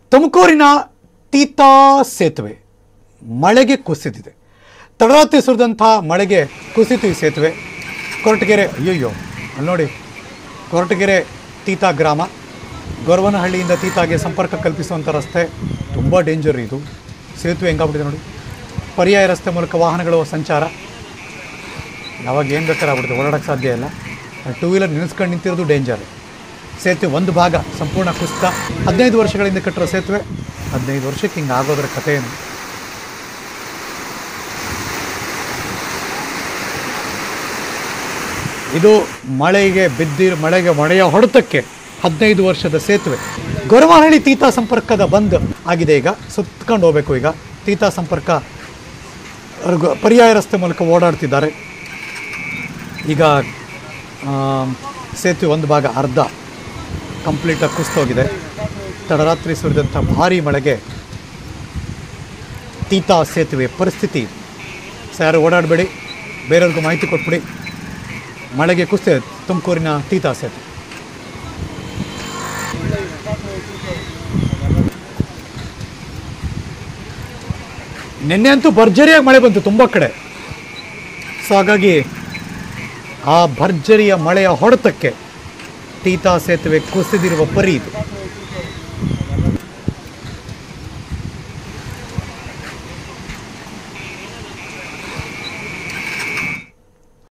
ತುಮಕೂರಿನ ತೀತಾ ಸೇತುವೆ ಮಳೆಗೆ ಕುಸಿದಿದೆ ತಡರಾತ್ರಿ ಸುರಿದಂಥ ಮಳೆಗೆ ಕುಸಿತು ಈ ಸೇತುವೆ ಕೊರಟಗೆರೆ ಅಯ್ಯಯ್ಯೋ ಅಲ್ಲಿ ನೋಡಿ ಕೊರಟಗೆರೆ ತೀತಾ ಗ್ರಾಮ ಗೊರವನಹಳ್ಳಿಯಿಂದ ತೀತಾಗೆ ಸಂಪರ್ಕ ಕಲ್ಪಿಸುವಂಥ ರಸ್ತೆ ತುಂಬ ಡೇಂಜರ್ ಇದು ಸೇತುವೆ ಹೆಂಗಾಗ್ಬಿಟ್ಟಿದೆ ನೋಡಿ ಪರ್ಯಾಯ ರಸ್ತೆ ಮೂಲಕ ವಾಹನಗಳು ಸಂಚಾರ ಯಾವಾಗ ಏನು ಬೇಕಾದ್ರೆ ಆಗ್ಬಿಡುತ್ತೆ ಓಡಾಡೋಕ್ಕೆ ಸಾಧ್ಯ ಇಲ್ಲ ಟೂ ವೀಲರ್ ನಿಲ್ಲಿಸ್ಕೊಂಡು ನಿಂತಿರೋದು ಡೇಂಜರ್ ಸೇತುವೆ ಒಂದು ಭಾಗ ಸಂಪೂರ್ಣ ಕುಸಿತ ಹದಿನೈದು ವರ್ಷಗಳಿಂದ ಕಟ್ಟಿರೋ ಸೇತುವೆ ಹದಿನೈದು ವರ್ಷಕ್ಕೆ ಹಿಂಗೆ ಆಗೋದ್ರ ಕಥೆ ಏನು ಇದು ಮಳೆಗೆ ಬಿದ್ದಿರ ಮಳೆಗೆ ಮಳೆಯ ಹೊಡೆತಕ್ಕೆ ಹದಿನೈದು ವರ್ಷದ ಸೇತುವೆ ಗೊರವನಹಳ್ಳಿ ತೀತಾ ಸಂಪರ್ಕದ ಬಂದ್ ಆಗಿದೆ ಈಗ ಸುತ್ಕೊಂಡು ಹೋಗ್ಬೇಕು ಈಗ ತೀತಾ ಸಂಪರ್ಕ ಅವ್ರು ಪರ್ಯಾಯ ರಸ್ತೆ ಮೂಲಕ ಓಡಾಡ್ತಿದ್ದಾರೆ ಈಗ ಆ, ಸೇತುವೆ ಒಂದು ಭಾಗ ಅರ್ಧ ಕಂಪ್ಲೀಟಾಗಿ ಕುಸಿತೋಗಿದೆ ತಡರಾತ್ರಿ ಸುರಿದಂಥ ಭಾರೀ ಮಳೆಗೆ ತೀತಾ ಸೇತುವೆ ಪರಿಸ್ಥಿತಿ ಇದು. ಸೊ ಯಾರು ಓಡಾಡಬೇಡಿ ಬೇರೆಯವ್ರಿಗೂ ಮಾಹಿತಿ ಕೊಟ್ಬಿಡಿ ಮಳೆಗೆ ಕುಸಿತ ತುಮಕೂರಿನ ತೀತಾ ಸೇತುವೆ ನಿನ್ನೆ ಅಂತೂ ಭರ್ಜರಿಯಾಗಿ ಮಳೆ ಬಂತು ತುಂಬ ಕಡೆ ಸೊ ಹಾಗಾಗಿ ಆ ಭರ್ಜರಿಯ ಮಳೆಯ ಹೊಡೆತಕ್ಕೆ ತೀತಾ ಸೇತುವೆ ಕುಸಿದಿರುವ ಪರಿ ಇದು